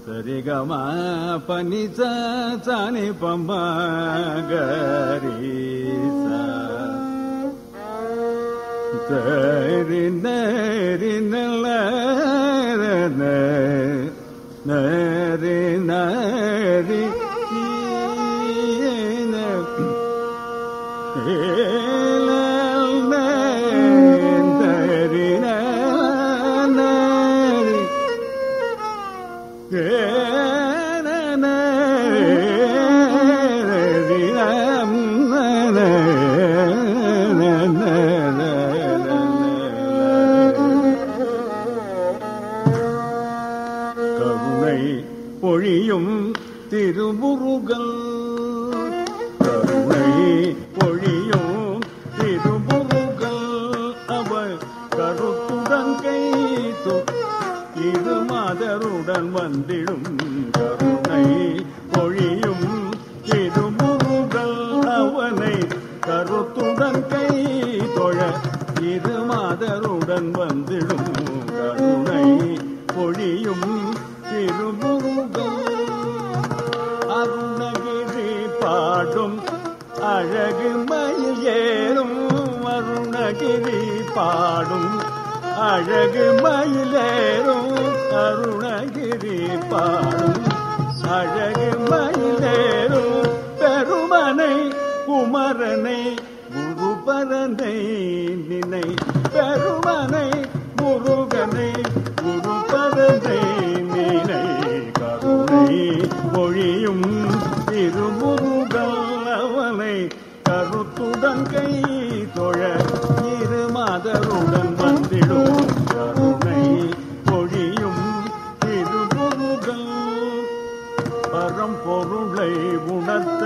சரிகம பனி சாணி பம்மா கரி சரி நரி நல்ல நரி நரி கருணை பொழியும் திருமுருகல் கருணை பொழியும் திருமுருகல் அவர் கருத்துடன் கைத்து இரு மாதருடன் வந்திடும் கருணை பொழியும் திருமுருகல் அவனை கருத்துடன் கை தொழ இரு மாதருடன் வந்திடும் கருணை பொழியும் திருமுருகல் அருணகிரி பாடும் அழகு மயில் ஏறும் அருணகிரி பாடும் அழகு மயிலேறும் அருணகிரி பாடும் அழகு மயிலேறும் பெருமனை குமரனை குருபரனை நினை பெருமனை முருகனை குருபரனை நினை கருணை மொழியும் திருமுருகல் அவனை கருத்துடன் கை தொழ இரு மாதருடன் வந்திடும் கருணை பொழியும் திருமுருகல் பரம்பொருளை உணர்த்த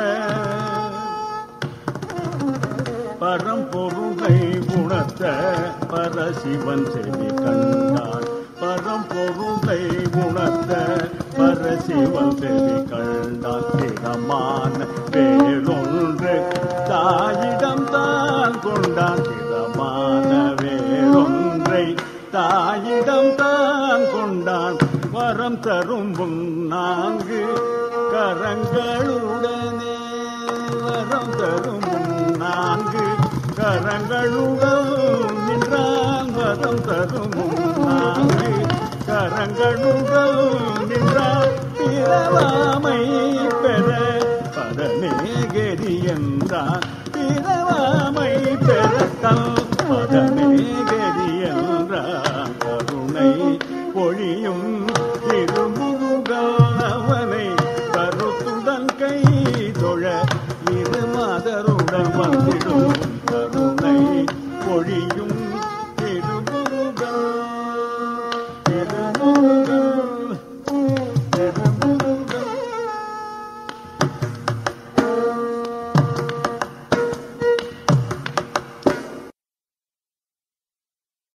பரம்பொருளை உணர்த்த பரசிவன் செவி கண்டான் பரம்பொருளை உணர்த்த பரசிவன் செவி கண்டான் திடமான வேறொன்று தாயிடம் தான் கொண்டான் திடமான வேறொன்றை தாயிடம் தான் கொண்டான் வரம் தரும் முன் நான்கு கரங்களுடனே வரம் தரும் முன் நான்கு கரங்களுடன் நின்றான் வரம் தரும் முன் நான்கு கரங்களுடன் நின்றான் பிறவாமை பெற பதமேகரி என்றான் பிறவாமை பெற கல் பதமேகரி என்றான் கருணை பொழியும் திருமுருகல் அவனை கருத்துடன் கை தொழ இரு மாதருடன் வந்து